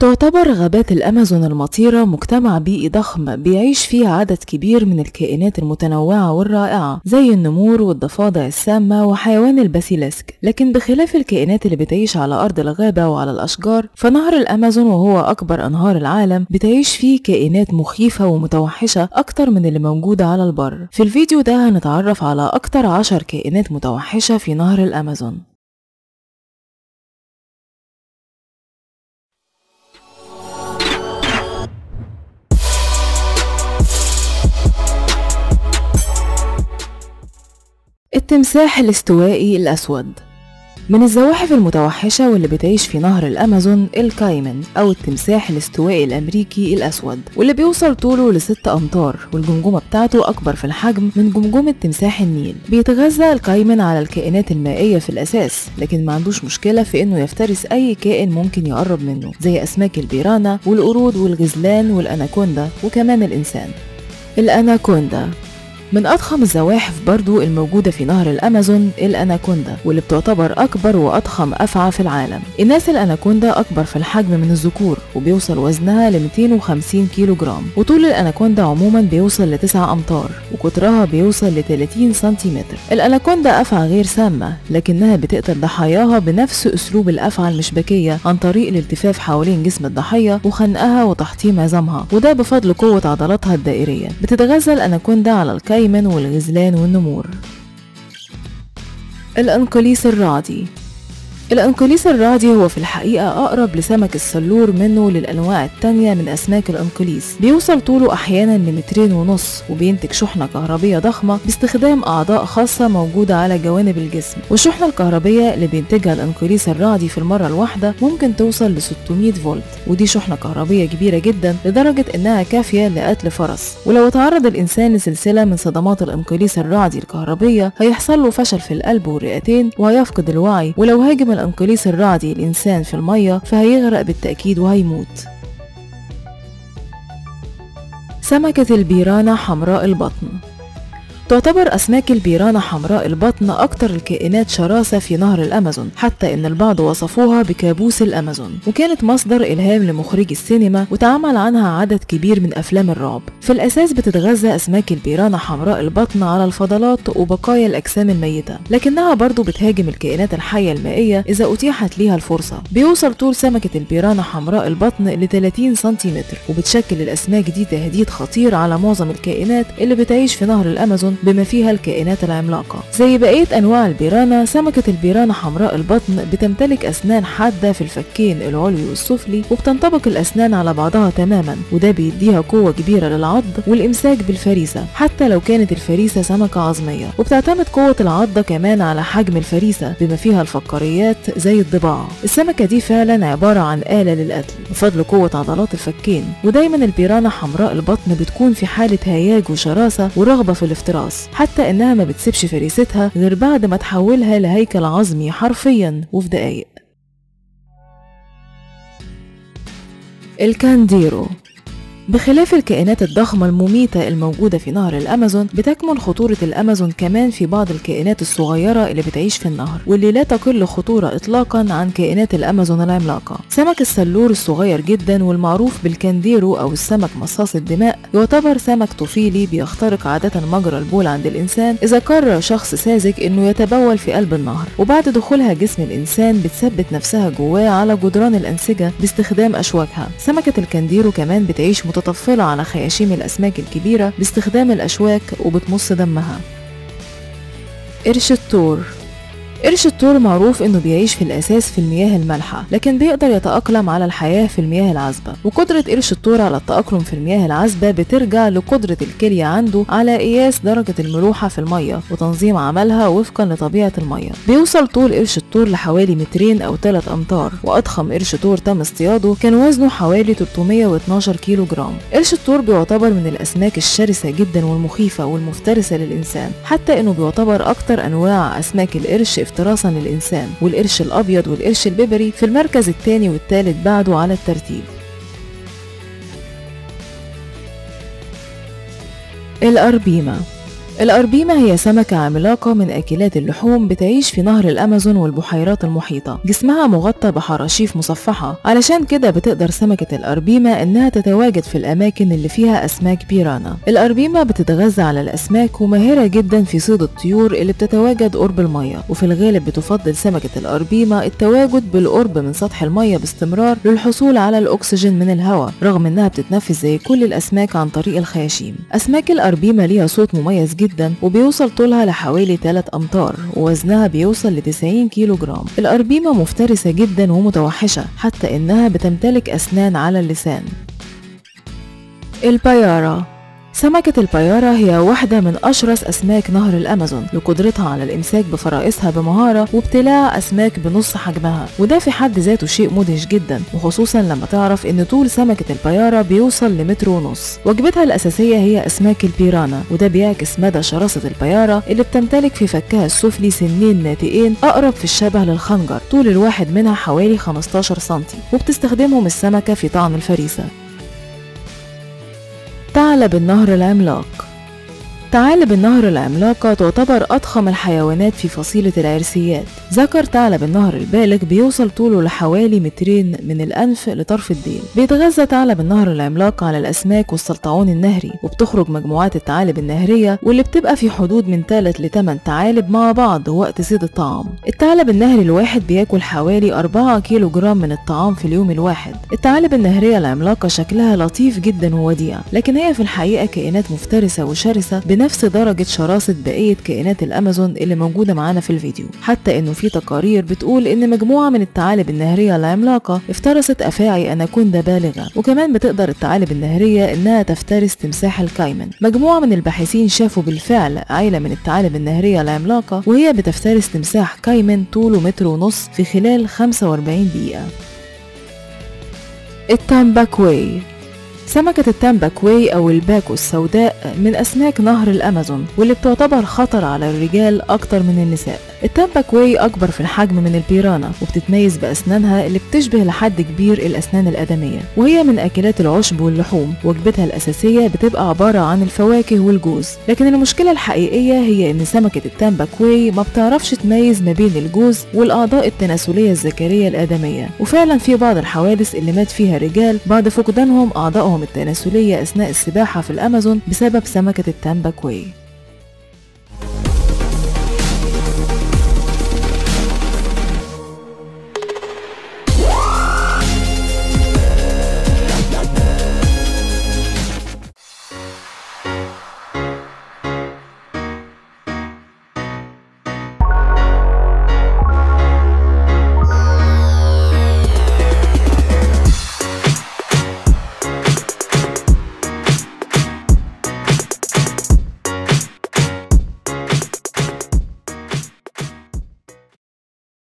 تعتبر غابات الأمازون المطيرة مجتمع بيئي ضخم بيعيش فيه عدد كبير من الكائنات المتنوعة والرائعة زي النمور والضفادع السامة وحيوان الباسيلسك لكن بخلاف الكائنات اللي بتعيش على أرض الغابة وعلى الأشجار فنهر الأمازون وهو أكبر أنهار العالم بتعيش فيه كائنات مخيفة ومتوحشة أكتر من اللي موجودة على البر في الفيديو ده هنتعرف على أكتر عشر كائنات متوحشة في نهر الأمازون التمساح الاستوائي الأسود من الزواحف المتوحشة واللي بتعيش في نهر الأمازون الكايمن أو التمساح الاستوائي الأمريكي الأسود واللي بيوصل طوله لست أمتار والجمجمة بتاعته أكبر في الحجم من جمجمة تمساح النيل بيتغذى الكايمن على الكائنات المائية في الأساس لكن ما عندوش مشكلة في إنه يفترس أي كائن ممكن يقرب منه زي أسماك البيرانا والقرود والغزلان والأناكوندا وكمان الإنسان الأناكوندا من أضخم الزواحف برضو الموجودة في نهر الأمازون الأناكوندا واللي بتعتبر أكبر وأضخم أفعى في العالم الناس الأناكوندا أكبر في الحجم من الذكور وبيوصل وزنها ل 250 كيلو جرام وطول الأناكوندا عموما بيوصل ل 9 أمتار وقطرها بيوصل ل 30 سنتيمتر الأناكوندا أفعى غير سامة لكنها بتقتل ضحاياها بنفس أسلوب الأفعى المشبكية عن طريق الالتفاف حوالين جسم الضحية وخنقها وتحطيم عظامها وده بفضل قوة عضلاتها الدائرية بتتغذى الأناكوندا على الكي الكيمن والغزلان والنمور الأنقليس الرعدي الأنقليس الرعدي هو في الحقيقة أقرب لسمك السلور منه للأنواع التانية من أسماك الأنقليس بيوصل طوله أحيانا لمترين ونص وبينتج شحنة كهربية ضخمة باستخدام أعضاء خاصة موجودة على جوانب الجسم والشحنة الكهربية اللي بينتجها الأنقليس الرعدي في المرة الواحدة ممكن توصل ل 600 فولت ودي شحنة كهربية كبيرة جدا لدرجة إنها كافية لقتل فرس ولو تعرض الإنسان لسلسلة من صدمات الأنقليس الرعدي الكهربية هيحصل له فشل في القلب والرئتين وهيفقد الوعي ولو هاجم الأنقليس الرعدي الإنسان في المية فهيغرق بالتأكيد وهيموت سمكة البيرانة حمراء البطن تعتبر أسماك البيرانة حمراء البطن أكتر الكائنات شراسة في نهر الأمازون حتى إن البعض وصفوها بكابوس الأمازون وكانت مصدر إلهام لمخرجي السينما وتعمل عنها عدد كبير من أفلام الرعب في الأساس بتتغذى أسماك البيرانة حمراء البطن على الفضلات وبقايا الأجسام الميتة لكنها برضو بتهاجم الكائنات الحية المائية إذا أتيحت ليها الفرصة بيوصل طول سمكة البيرانة حمراء البطن ل 30 سنتيمتر وبتشكل الأسماك دي تهديد خطير على معظم الكائنات اللي بتعيش في نهر الأمازون بما فيها الكائنات العملاقة زي بقية أنواع البيرانا سمكة البيرانا حمراء البطن بتمتلك أسنان حادة في الفكين العلوي والسفلي وبتنطبق الأسنان على بعضها تماما وده بيديها قوة كبيرة للعض والإمساك بالفريسة حتى لو كانت الفريسة سمكة عظمية وبتعتمد قوة العضة كمان على حجم الفريسة بما فيها الفقاريات زي الضباع السمكة دي فعلا عبارة عن آلة للقتل بفضل قوة عضلات الفكين ودايما البيرانا حمراء البطن بتكون في حالة هياج وشراسة ورغبة في الافتراس حتى انها ما بتسيبش فريستها غير بعد ما تحولها لهيكل عظمي حرفيا وفي دقايق الكانديرو بخلاف الكائنات الضخمة المميتة الموجودة في نهر الأمازون بتكمن خطورة الأمازون كمان في بعض الكائنات الصغيرة اللي بتعيش في النهر واللي لا تقل خطورة إطلاقا عن كائنات الأمازون العملاقة سمك السلور الصغير جدا والمعروف بالكانديرو أو السمك مصاص الدماء يعتبر سمك طفيلي بيخترق عادة مجرى البول عند الإنسان إذا قرر شخص ساذج إنه يتبول في قلب النهر وبعد دخولها جسم الإنسان بتثبت نفسها جواه على جدران الأنسجة باستخدام أشواكها سمكة الكانديرو كمان بتعيش متطفلة على خياشيم الأسماك الكبيرة باستخدام الأشواك وبتمص دمها قرش الثور قرش الثور معروف انه بيعيش في الاساس في المياه المالحه لكن بيقدر يتاقلم على الحياه في المياه العذبه وقدره قرش الثور على التاقلم في المياه العذبه بترجع لقدره الكليه عنده على قياس درجه الملوحه في الميه وتنظيم عملها وفقا لطبيعه الميه بيوصل طول قرش الثور لحوالي مترين او 3 امتار واضخم قرش ثور تم اصطياده كان وزنه حوالي 312 كيلو جرام قرش الثور بيعتبر من الاسماك الشرسه جدا والمخيفه والمفترسه للانسان حتى انه بيعتبر اكتر انواع اسماك القرش افتراسا للإنسان والقرش الأبيض والقرش الببري في المركز الثاني والثالث بعده على الترتيب الأربيمة الأربيمة هي سمكة عملاقة من أكلات اللحوم بتعيش في نهر الأمازون والبحيرات المحيطة جسمها مغطى بحراشيف مصفحة علشان كده بتقدر سمكة الأربيمة إنها تتواجد في الأماكن اللي فيها أسماك بيرانا الأربيمة بتتغذى على الأسماك وماهرة جدا في صيد الطيور اللي بتتواجد قرب المية وفي الغالب بتفضل سمكة الأربيمة التواجد بالقرب من سطح المية باستمرار للحصول على الأكسجين من الهواء رغم إنها بتتنفس زي كل الأسماك عن طريق الخياشيم أسماك الأربيمة ليها صوت مميز جدا وبيوصل طولها لحوالي 3 أمتار ووزنها بيوصل ل 90 كيلو جرام الأربيمة مفترسة جدا ومتوحشة حتى إنها بتمتلك أسنان على اللسان البيارة سمكة البيارة هي واحدة من أشرس أسماك نهر الأمازون لقدرتها على الإمساك بفرائسها بمهارة وابتلاع أسماك بنص حجمها وده في حد ذاته شيء مدهش جدا وخصوصا لما تعرف إن طول سمكة البيارة بيوصل لمتر ونص وجبتها الأساسية هي أسماك البيرانا وده بيعكس مدى شراسة البيارة اللي بتمتلك في فكها السفلي سنين ناتئين أقرب في الشبه للخنجر طول الواحد منها حوالي 15 سنتي وبتستخدمهم السمكة في طعن الفريسة ثعلب النهر العملاق ثعالب النهر العملاقة تعتبر أضخم الحيوانات في فصيلة العرسيات ذكر ثعلب النهر البالغ بيوصل طوله لحوالي مترين من الأنف لطرف الديل بيتغذى ثعلب النهر العملاق على الأسماك والسلطعون النهري وبتخرج مجموعات الثعالب النهرية واللي بتبقى في حدود من 3 ل 8 ثعالب مع بعض وقت صيد الطعام الثعلب النهري الواحد بياكل حوالي 4 كيلو جرام من الطعام في اليوم الواحد الثعالب النهرية العملاقة شكلها لطيف جدا ووديع لكن هي في الحقيقة كائنات مفترسة وشرسة بنفس درجة شراسة بقية كائنات الأمازون اللي موجودة معانا في الفيديو حتى إنه في تقارير بتقول إن مجموعة من الثعالب النهرية العملاقة افترست أفاعي أناكوندا بالغة وكمان بتقدر الثعالب النهرية إنها تفترس تمساح الكايمن مجموعة من الباحثين شافوا بالفعل عيلة من الثعالب النهرية العملاقة وهي بتفترس تمساح كايمن طوله متر ونص في خلال 45 دقيقة التامباكوي سمكة التامباكوي أو الباكو السوداء من أسماك نهر الأمازون واللي بتعتبر خطر على الرجال أكتر من النساء التامباكوي أكبر في الحجم من البيرانا وبتتميز بأسنانها اللي بتشبه لحد كبير الأسنان الآدمية وهي من أكلات العشب واللحوم وجبتها الأساسية بتبقى عبارة عن الفواكه والجوز لكن المشكلة الحقيقية هي إن سمكة التامباكوي ما بتعرفش تميز ما بين الجوز والأعضاء التناسلية الذكرية الآدمية وفعلا في بعض الحوادث اللي مات فيها رجال بعد فقدانهم أعضائهم التناسلية أثناء السباحة في الأمازون بسبب سمكة التامباكوي